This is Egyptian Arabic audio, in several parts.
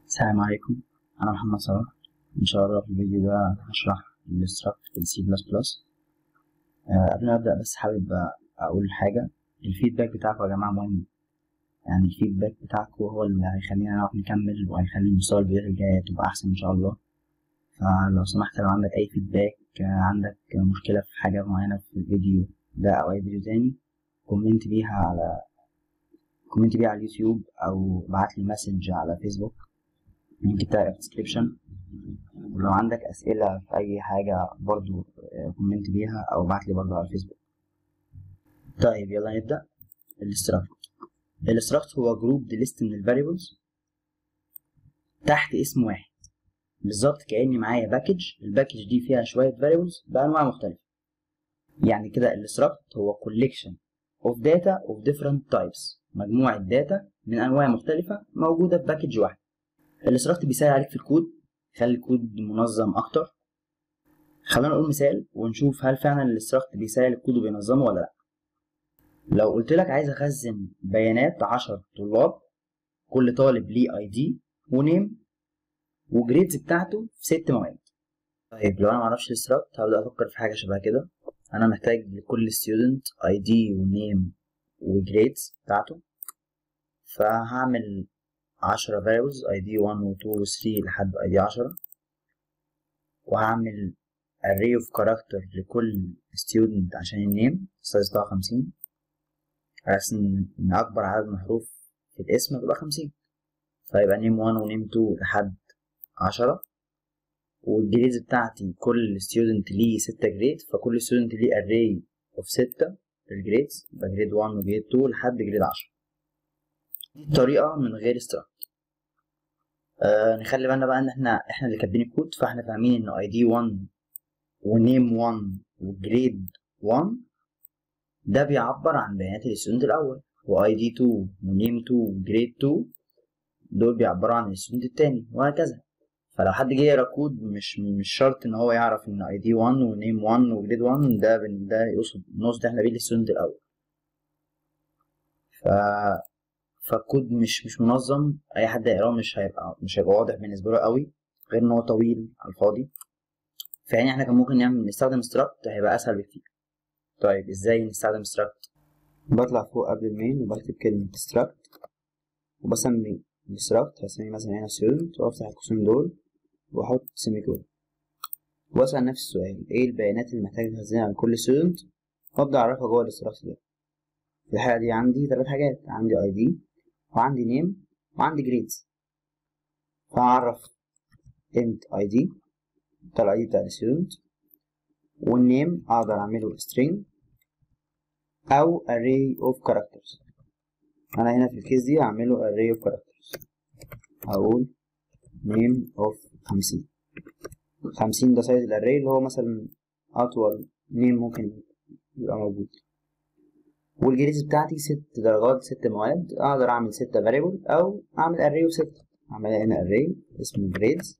السلام عليكم أنا محمد صلاح إن شاء الله في الفيديو ده هشرح الاستراكت في السي بلس بلس قبل ما أبدأ بس حابب أقول حاجة الفيدباك بتاعكم يا جماعة مهم يعني الفيدباك بتاعكم هو اللي هيخلينا نعرف نكمل وهيخلي مستوى الفيديوهات الجاية تبقى أحسن إن شاء الله فلو سمحت لو عندك أي فيدباك عندك مشكلة في حاجة معينة في الفيديو ده أو أي فيديو تاني كومنت بيها على كومنت بيها على اليوتيوب أو بعتلي مسج على فيسبوك اللينك بتاعي في الديسكريبشن ولو عندك أسئلة في أي حاجة برضو كومنت بيها أو بعتلي برضو على الفيسبوك طيب يلا نبدأ الاستراكت الاستراكت هو جروب ليست من الفاريبلز تحت اسم واحد بالظبط كأني معايا باكج الباكج دي فيها شوية فاريبلز بأنواع مختلفة يعني كده الاستراكت هو collection of data of different types مجموعة داتا من أنواع مختلفة موجودة في باكج واحد الاستراكت بيسهل عليك في الكود يخلي الكود منظم أكتر خلينا نقول مثال ونشوف هل فعلا الاستراكت بيسهل الكود وبينظمه ولا لأ لو قلت لك عايز أخزن بيانات عشر طلاب كل طالب ليه اي دي ونيم وجريدز بتاعته في ست مواد طيب لو انا معرفش الاستراكت هبدا افكر في حاجه شبه كده انا محتاج لكل ستودنت اي دي ونيم وجريدز بتاعته فهعمل عشرة variables id 1 و 2 و 3 لحد id 10 وهعمل array of character لكل student عشان النيم السايز بتاعه 50 على اساس ان اكبر عدد من الحروف في الاسم تبقى 50 فيبقى نيم 1 ونيم 2 لحد 10 والجريدز بتاعتي كل ستودنت ليه 6 جريد فكل ستودنت ليه array of 6 الجريدز يبقى جريد 1 وجريد 2 لحد جريد 10 دي طريقة من غير استراكت آه نخلي بالنا بقى ان احنا احنا اللي كاتبين الكود فاحنا فاهمين ان اي دي 1 ونيم 1 وجريد 1 ده بيعبر عن بيانات الستودنت الاول واي دي 2 ونيم 2 وجريد 2 دول بيعبروا عن الستودنت التاني وهكذا فلو حد جه يقرا كود مش مش شرط ان هو يعرف ان اي دي 1 ونيم 1 وجريد 1 ده ده يقصد نقصد احنا بيه الستودنت الاول ف فالكود مش مش منظم اي حد يقراه مش هيبقى مش هيبقى واضح بالنسبه له قوي غير ان هو طويل على الفاضي فيعني احنا كان ممكن نعمل نستخدم استراكت هيبقى اسهل بكتير طيب ازاي نستخدم استراكت بطلع فوق قبل المين وبكتب كلمه استراكت وبسمي الاستراكت هسميه مثلا هنا ستودنت وافتح القوسين دول واحط سيمي كولن واسال نفس السؤال ايه البيانات اللي محتاج اخزنها عن كل ستودنت وابدا اعرفها جوه الاستراكت ده في الحالة دي عندي ثلاث حاجات عندي اي دي وعندي نيم وعندي جريدز فهعرف int id بتاع الاي دي بتاع الستودنت والنيم اقدر اعمله string او array of characters انا هنا في الكيس دي هعمله array of characters هقول name of خمسين خمسين ده سايز الاري اللي هو مثلا اطول نيم ممكن يبقى موجود والجريدز بتاعتي ست درجات ست مواد اقدر اعمل ستة variable او اعمل array of ستة اعملها هنا array اسمه grades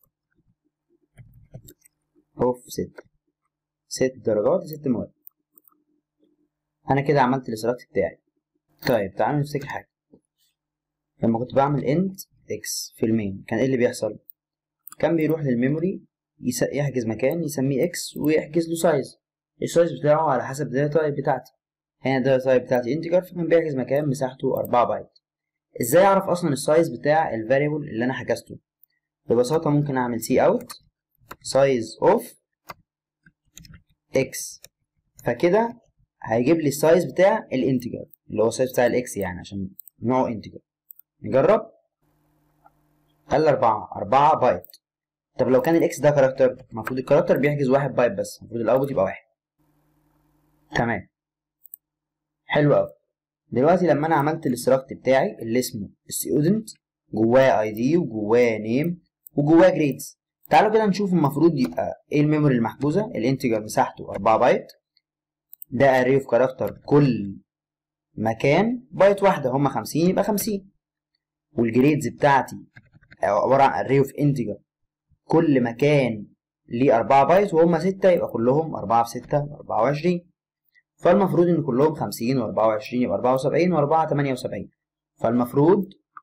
of ستة ست درجات ست مواد انا كده عملت الاستراكت بتاعي طيب تعالوا نفتكر حاجة لما كنت بعمل int x في المين كان ايه اللي بيحصل كان بيروح للميموري يحجز مكان يسميه x ويحجز له سايز السايز بتاعه على حسب الداتا تايب بتاعتي هنا الداتا تايب بتاعتي انتجر فكان بيحجز مكان مساحته 4 بايت ازاي اعرف اصلا السايز بتاع الفاريبل اللي انا حجزته ببساطه ممكن اعمل سي اوت سايز اوف x فكده هيجيب لي السايز بتاع الانتجر اللي هو السايز بتاع الاكس يعني عشان نوعه انتجر نجرب قال أربعة أربعة بايت طب لو كان الإكس ده كاركتر المفروض الكاركتر بيحجز واحد بايت بس المفروض الأوتبوت يبقى واحد تمام حلو أوي دلوقتي لما أنا عملت الاستراكت بتاعي اللي اسمه ستودنت جواه اي دي وجواه نيم وجواه جريدز تعالوا كده نشوف المفروض يبقى ايه الميموري المحجوزة الانتجر مساحته أربعة بايت ده array of character كل مكان بايت واحدة هما خمسين يبقى خمسين والجريدز بتاعتي عبارة عن array of integer كل مكان ليه أربعة بايت وهم ستة يبقى كلهم أربعة في ستة أربعة وعشرين فالمفروض إن كلهم خمسين وأربعة وعشرين يبقى أربعة وسبعين وأربعة تمانية وسبعين فالمفروض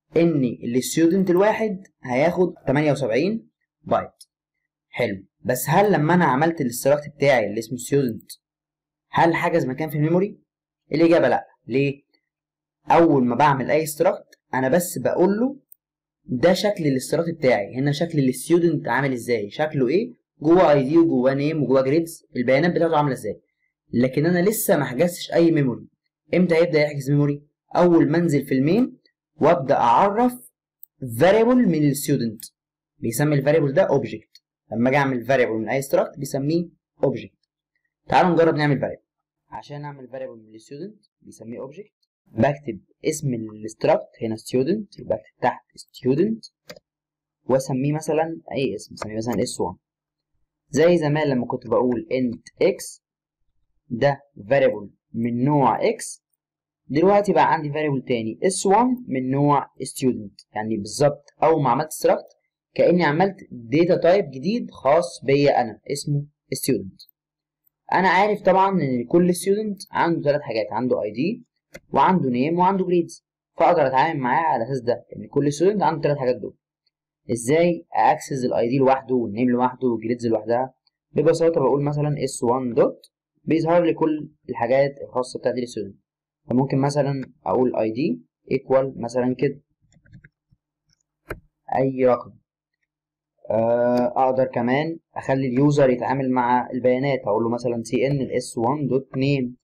ان الستودنت الواحد هياخد 78 بايت حلو بس هل لما انا عملت الاستراكت بتاعي اللي اسمه ستودنت هل حجز مكان في الميموري الاجابه لا ليه اول ما بعمل اي استراكت انا بس بقول له ده شكل الاستراكت بتاعي هنا شكل الستودنت عامل ازاي شكله ايه جوه اي دي وجواه نيم وجواه جريدز البيانات بتاعته عامله ازاي لكن انا لسه ما حجزتش اي ميموري امتى هيبدا يحجز ميموري اول ما انزل في المين وابدا اعرف variable من الستودنت بيسمي الفاريبل ده اوبجكت لما اجي اعمل variable من اي struct بيسميه اوبجكت تعالوا نجرب نعمل variable عشان اعمل variable من الستودنت بيسميه اوبجكت بكتب اسم الستراكت هنا student يبقى بكتب تحت student واسميه مثلا اي اسم اسميه مثلا s1 زي زمان لما كنت بقول int x ده variable من نوع x دلوقتي بقى عندي variable تاني s1 من نوع student يعني بالظبط اول ما عملت struct كاني عملت data type جديد خاص بيا انا اسمه student انا عارف طبعا ان كل student عنده ثلاث حاجات عنده id وعنده name وعنده grades فاقدر اتعامل معاه على اساس ده ان كل student عنده الثلاث حاجات دول ازاي اكسس الاي دي لوحده والنيم لوحده والجريدز لوحدها ببساطه بقول مثلا s1 دوت بيظهر لي كل الحاجات الخاصه بتاعت الستودنت فممكن مثلا اقول اي دي ايكوال مثلا كده اي رقم اقدر كمان اخلي اليوزر يتعامل مع البيانات اقول له مثلا سي ان الاس 1 دوت نيم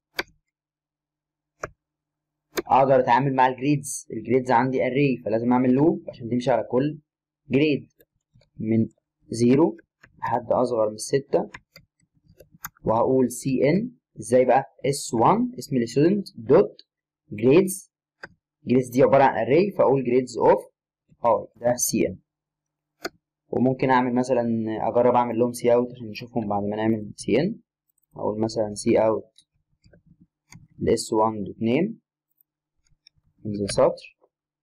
اقدر اتعامل مع الجريدز الجريدز عندي اري فلازم اعمل لوب عشان تمشي على كل جريد من زيرو لحد اصغر من ستة وهقول سي ان ازاي بقى اس 1 اسم الستودنت دوت جريدز جريدز دي عباره عن اري فاقول جريدز اوف اي ده سي ان وممكن اعمل مثلا اجرب اعمل لهم سي اوت عشان نشوفهم بعد ما نعمل سي ان اقول مثلا سي اوت الاس 1 دوت نيم انزل سطر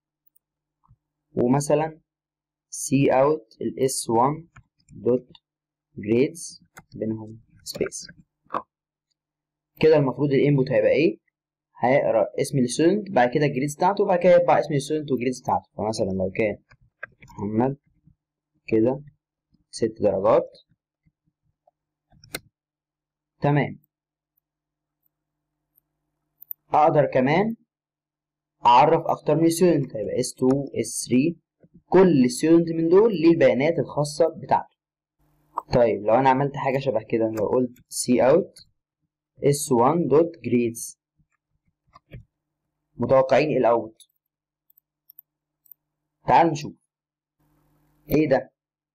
ومثلا سي اوت الاس 1 دوت جريدز بينهم سبيس كده المفروض الانبوت هيبقى ايه هيقرا اسم الستودنت بعد كده الجريدز بتاعته وبعد كده يطبع اسم الستودنت والجريدز بتاعته فمثلا لو كان محمد كده ست درجات تمام اقدر كمان اعرف اكتر من ستودنت هيبقى S2 S3 كل ستودنت من دول ليه البيانات الخاصة بتاعته طيب لو انا عملت حاجة شبه كده لو قلت C out S1 دوت grades متوقعين ايه الاوت تعال نشوف ايه ده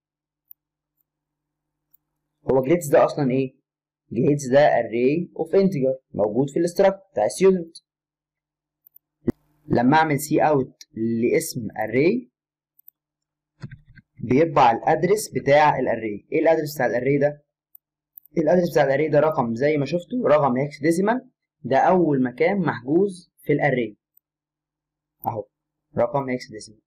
هو جريدز ده اصلا ايه جريدز ده array of integer موجود في الاستراكت بتاع student لما اعمل سي اوت لاسم array بيطبع الادرس بتاع الاري ايه الادرس بتاع الاري ده الادرس بتاع الاري ده رقم زي ما شفتوا رقم هيكس ديسيمال ده اول مكان محجوز في الاري اهو رقم هيكس ديسيمال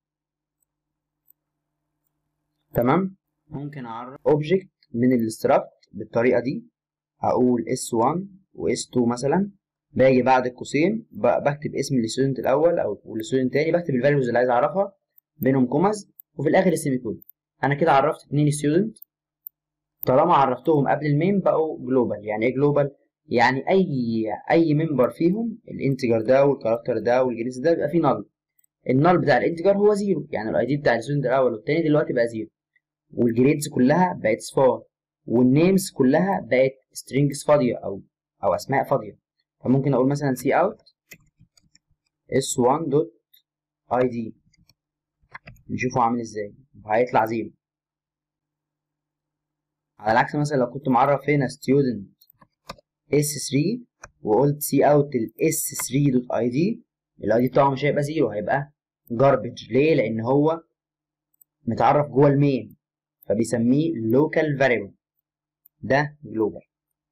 تمام ممكن اعرف اوبجكت من الاستراكت بالطريقه دي هقول s1 و s2 مثلا باجي بعد القوسين بكتب اسم الستودنت الاول او الستودنت الثاني بكتب الفاليوز اللي عايز اعرفها بينهم كوماز وفي الاخر السيمي كود انا كده عرفت اتنين ستودنت طالما عرفتهم قبل المين بقوا جلوبال يعني ايه جلوبال يعني اي اي ممبر فيهم الانتجر ده والكاركتر ده والجريس ده بيبقى فيه نل النل بتاع الانتجر هو زيرو يعني الاي دي بتاع الستودنت الاول والتاني دلوقتي بقى زيرو والجريدز كلها بقت صفار والنيمز كلها بقت سترينجز فاضيه او او اسماء فاضيه فممكن اقول مثلا سي اوت s1 دوت اي دي نشوفه عامل ازاي وهيطلع زيرو على العكس مثلا لو كنت معرف هنا student s3 وقلت سي اوت ال s3 دوت اي دي الاي دي بتاعه مش هيبقى زيرو هيبقى garbage ليه لان هو متعرف جوه المين فبيسميه local variable ده global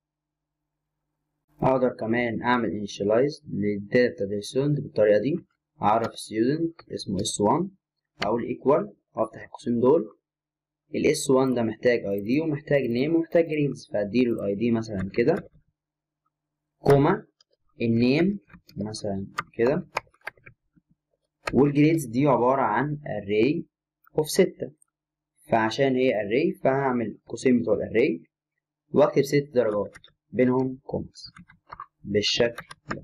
اقدر كمان اعمل initialize للداتا بتاعت الستودنت بالطريقه دي اعرف student اسمه s1 اقول equal وافتح القوسين دول ال s1 ده محتاج id ومحتاج name ومحتاج grades فاديله الاي دي مثلا كده كوما النيم مثلا كده والجريدز دي عبارة عن array of ستة فعشان هي array فهعمل قوسين بتوع الاري واكتب ست درجات بينهم كومز بالشكل ده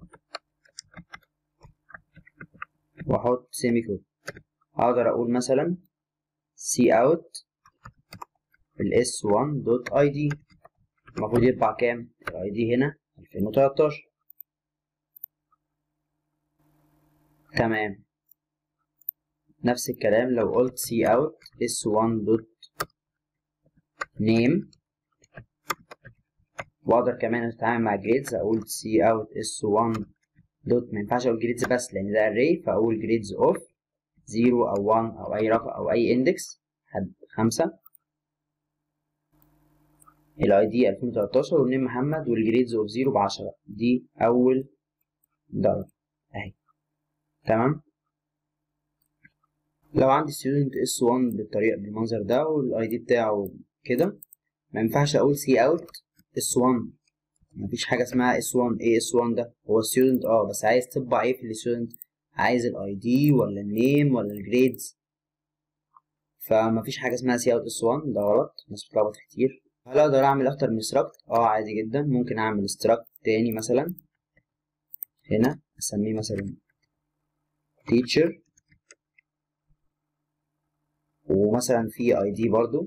واحط سيمي كود اقدر اقول مثلا سي اوت الاس 1 دوت اي دي المفروض يطبع كام الاي دي هنا 2013 تمام نفس الكلام لو قلت سي اوت اس 1 دوت نيم واقدر كمان اتعامل مع جريدز اقول سي اوت اس 1 دوت ما ينفعش اقول جريدز بس لان ده array فاقول جريدز اوف 0 او 1 او اي رقم او اي اندكس حد 5 الاي دي 2013 والنيم محمد والجريدز اوف 0 ب 10 دي اول درجه اهي تمام لو عندي student s1 بالطريقه بالمنظر ده والاي دي بتاعه كده ما ينفعش اقول سي اوت s1 مفيش حاجه اسمها s1 ايه s1 ده هو student اه بس عايز تطبع ايه في الستودنت عايز الاي دي ولا النيم ولا الجريدز فمفيش حاجه اسمها سي اوت s1 ده غلط الناس بتلخبط كتير هل اقدر اعمل اكتر من struct اه عادي جدا ممكن اعمل struct تاني مثلا هنا اسميه مثلا teacher ومثلا في اي دي برضو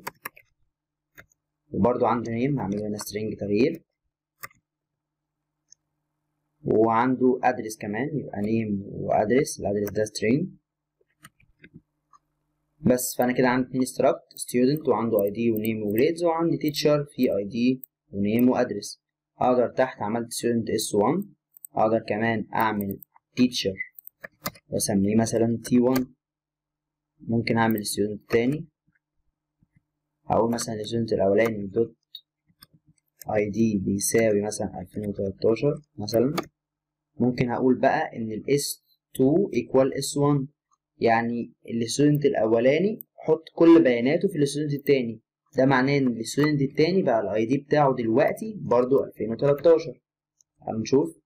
وبرضو عنده نيم هعمله هنا string تغيير وعنده ادرس كمان يبقى نيم وادرس الادرس ده string بس فانا كده عندي اتنين struct student وعنده id ونيم وجريدز وعندي teacher في id ونيم وادرس اقدر تحت عملت student s1 اقدر كمان اعمل teacher واسميه مثلا t1 ممكن اعمل student التاني هقول مثلا الستودنت الاولاني دوت id بيساوي مثلا 2013 مثلا ممكن هقول بقى ان ال s2 equal s1 يعني الستودنت الاولاني حط كل بياناته في الستودنت التاني ده معناه ان الستودنت التاني بقى الاي دي بتاعه دلوقتي برضو 2013 هنشوف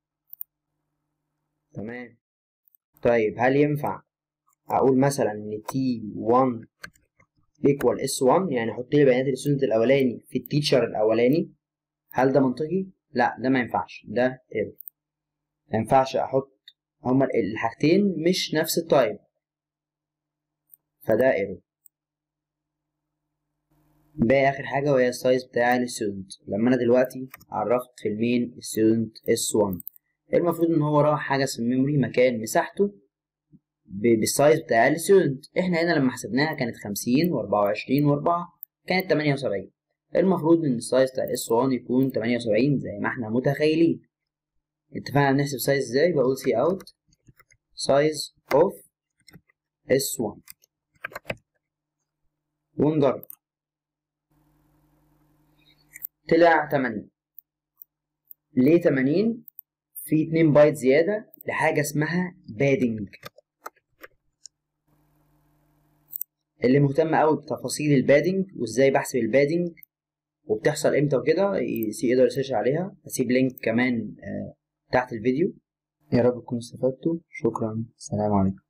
تمام طيب هل ينفع اقول مثلا ان t1 equal s1 يعني حط لي بيانات الستودنت الاولاني في التيتشر الاولاني هل ده منطقي لا ده ما ينفعش ده ايرور ما ينفعش احط هما الحاجتين مش نفس التايب فده ايرور باقي اخر حاجه وهي السايز بتاع الستودنت لما انا دلوقتي عرفت في المين ستودنت s1 المفروض ان هو راح حاجه في الميموري مكان مساحته بالسايز بتاع الستودنت احنا هنا لما حسبناها كانت 50 و24 و4 كانت 78 المفروض ان السايز بتاع الاس 1 يكون 78 زي ما احنا متخيلين اتفقنا نحسب سايز ازاي بقول سي اوت سايز اوف اس 1 ونجرب طلع 80 ليه 80 في 2 بايت زياده لحاجه اسمها بادنج اللي مهتم قوي بتفاصيل البادنج وازاي بحسب البادنج وبتحصل امتى وكده يقدر يسيرش عليها هسيب لينك كمان تحت الفيديو يا رب تكونوا استفدتوا شكرا سلام عليكم